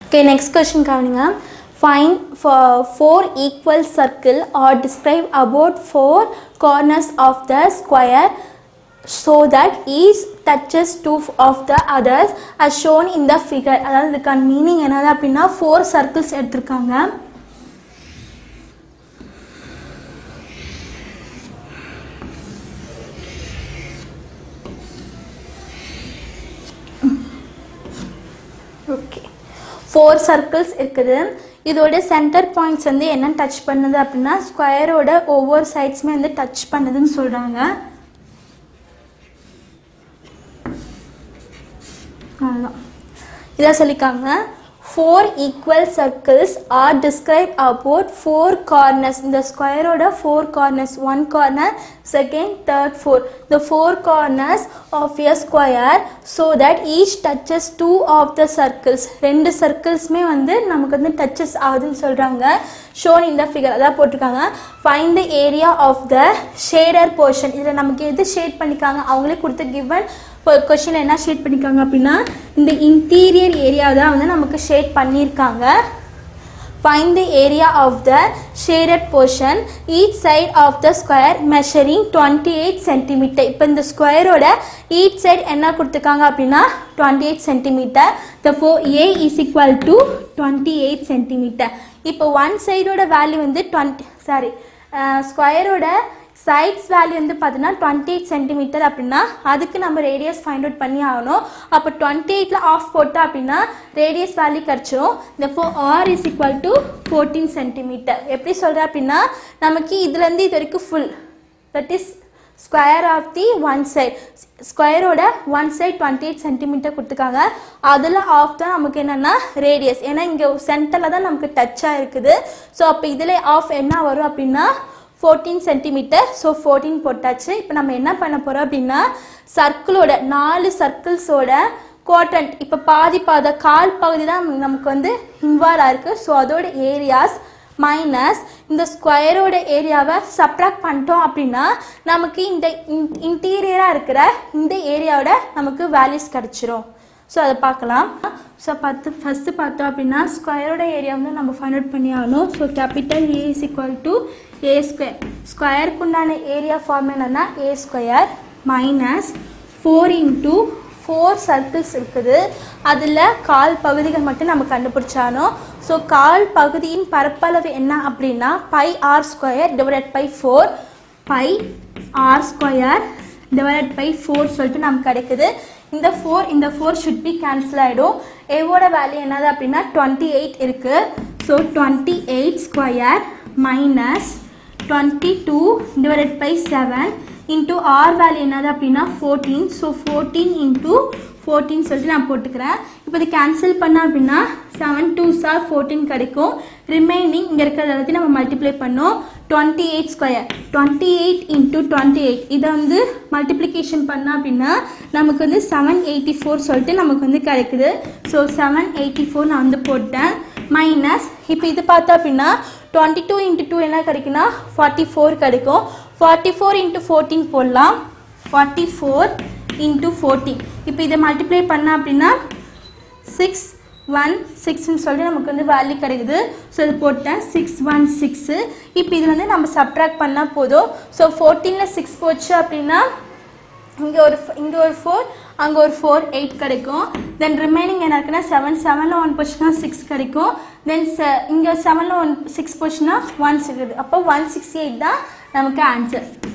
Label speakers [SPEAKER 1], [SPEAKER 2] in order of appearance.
[SPEAKER 1] okay next question கவனிங்க fine four equal circle are describe about four corners of the square so that each touches two of the others as shown in the figure அதாவது இதுக்கான meaning என்னது அப்படின்னா four circles எடுத்திருக்காங்க okay four circles இருக்குது இதோட centre points வந்து என்ன touch பண்ணுது அப்படின்னா ஸ்கொயரோட ஒவ்வொரு சைட்ஸுமே வந்து டச் பண்ணுதுன்னு சொல்கிறாங்க அவ்வளோதான் இதான் சொல்லியிருக்காங்க four equal circles are describe about four corners இந்த ஸ்கொயரோட four corners one corner second third four the four corners of a square so that each touches two of the circles ரெண்டு சர்க்கிள்ஸுமே வந்து நமக்கு வந்து டச்சஸ் ஆகுதுன்னு சொல்கிறாங்க ஷோன் இந்த ஃபிகர் அதான் போட்டிருக்காங்க find the area of the shaded portion இதில் நமக்கு எது ஷேட் பண்ணிக்காங்க அவங்களே கொடுத்த கிவன் இப்போ கொஷின் என்ன ஷேட் பண்ணியிருக்காங்க அப்படின்னா இந்த இன்டீரியர் ஏரியா தான் வந்து நமக்கு ஷேட் பண்ணியிருக்காங்க find the area of the shaded portion each side of the square measuring twenty eight centimetre இப்போ இந்த ஸ்கொயரோட ஈச் சைட் என்ன கொடுத்துருக்காங்க அப்படின்னா twenty eight centimetre the four A is equal to twenty eight centimetre இப்போ one சைடோட value வந்து twenty sorry ஸ்கொயரோட சைட்ஸ் வேல்யூ வந்து பார்த்தீங்கன்னா டுவெண்ட்டி எயிட் சென்டிமீட்டர் அப்படின்னா அதுக்கு நம்ம ரேடியஸ் ஃபைண்ட் அவுட் பண்ணி ஆகணும் அப்போ டுவெண்ட்டி எயிட்டில் ஆஃப் போட்டோம் அப்படின்னா ரேடியஸ் வேல்யூ கிடச்சிரும் இந்த four R is equal to fourteen centimetre எப்படி சொல்கிறேன் அப்படின்னா நமக்கு இதுலேருந்து இது வரைக்கும் full that is square of the one side ஸ்கொயரோட one side twenty eight centimetre கொடுத்துருக்காங்க அதில் ஆஃப் தான் நமக்கு என்னென்னா ரேடியஸ் ஏன்னா இங்கே சென்டரில் தான் நமக்கு டச்சாக இருக்குது ஸோ அப்போ இதில் ஆஃப் என்ன வரும் அப்படின்னா ஃபோர்டீன் சென்டிமீட்டர் ஸோ ஃபோர்டீன் போட்டாச்சு இப்போ நம்ம என்ன பண்ண போகிறோம் அப்படின்னா சர்க்கிளோட நாலு சர்க்கிள்ஸோட கோட்டன்ட் இப்போ பாதி பாத கால் பகுதி தான் நமக்கு வந்து இன்வால்வ் ஆயிருக்கு ஸோ அதோட ஏரியாஸ் மைனஸ் இந்த ஸ்கொயரோட ஏரியாவை சப்ராக்ட் பண்ணிட்டோம் அப்படின்னா நமக்கு இந்த இன்டீரியராக இருக்கிற இந்த ஏரியாவோட நமக்கு வேல்யூஸ் கிடச்சிரும் ஸோ அதை பார்க்கலாம் ஸோ பத்து ஃபஸ்ட்டு பார்த்தோம் அப்படின்னா ஸ்கொயரோட ஏரியா வந்து நம்ம ஃபைண்ட் அவுட் பண்ணி ஆகணும் so capital A is equal to A square ஸ்கொயருக்கு உண்டான ஏரியா ஃபார்ம் என்னன்னா A square minus four into four circles இருக்குது அதில் கால் பகுதிகள் மட்டும் நம்ம கண்டுபிடிச்சானோம் ஸோ கால் பகுதியின் பரப்பளவு என்ன அப்படின்னா pi R square divided by four pi R square divided by four சொல்லிட்டு நமக்கு கிடைக்குது இந்த ஃபோர் இந்த ஃபோர் ஷுட் பி கேன்சல் ஆகிடும் ஏவோட வேல்யூ என்னது அப்படின்னா டுவெண்ட்டி எயிட் இருக்குது so twenty eight square minus twenty two divided by seven into R value என்னது அப்படின்னா fourteen so fourteen into fourteen சொல்லிட்டு நான் போட்டுக்கிறேன் இப்போ இது கேன்சல் பண்ண அப்படின்னா செவன் டூ சார் ஃபோர்டீன் கிடைக்கும் ரிமைனிங் இங்கே இருக்கிறத எல்லாத்தையும் நம்ம மல்டிப்ளை பண்ணோம் twenty eight square twenty eight into twenty eight இதை வந்து மல்டிப்ளிகேஷன் பண்ண அப்படின்னா நமக்கு வந்து செவன் எயிட்டி ஃபோர் சொல்லிட்டு நமக்கு வந்து கிடைக்குது ஸோ செவன் எயிட்டி ஃபோர் நான் வந்து போட்டேன் மைனஸ் இப்போ இது பார்த்தோம் அப்படின்னா டுவெண்ட்டி டூ இன்ட்டு டூ என்ன கிடைக்குன்னா ஃபார்ட்டி ஃபோர் கிடைக்கும் ஃபார்ட்டி ஃபோர் இன்ட்டு ஃபோர்டீன் போடலாம் ஃபார்ட்டி ஃபோர் இன்ட்டு ஃபோர்டீன் இப்போ இதை மல்டிப்ளை பண்ண அப்படின்னா சிக்ஸ் ஒன் சிக்ஸ்னு சொல்லிட்டு நமக்கு வந்து வேல்யூ கிடைக்குது ஸோ இது போட்டேன் சிக்ஸ் ஒன் சிக்ஸு இப்போ இது வந்து நம்ம சப்ட்ராக்ட் பண்ணால் போதும் ஸோ ஃபோர்டீனில் சிக்ஸ் போச்சு அப்படின்னா இங்கே ஒரு இங்கே ஒரு ஃபோர் அங்கே ஒரு ஃபோர் எயிட் கிடைக்கும் தென் ரிமைனிங் என்ன இருக்குன்னா செவன் செவனில் ஒன் போச்சுன்னா சிக்ஸ் கிடைக்கும் தென் செ இங்கே செவனில் ஒன் சிக்ஸ் போச்சுன்னா ஒன் சிக்ஸ் அப்போ ஒன் சிக்ஸ்டி எயிட் தான் நமக்கு ஆன்சர்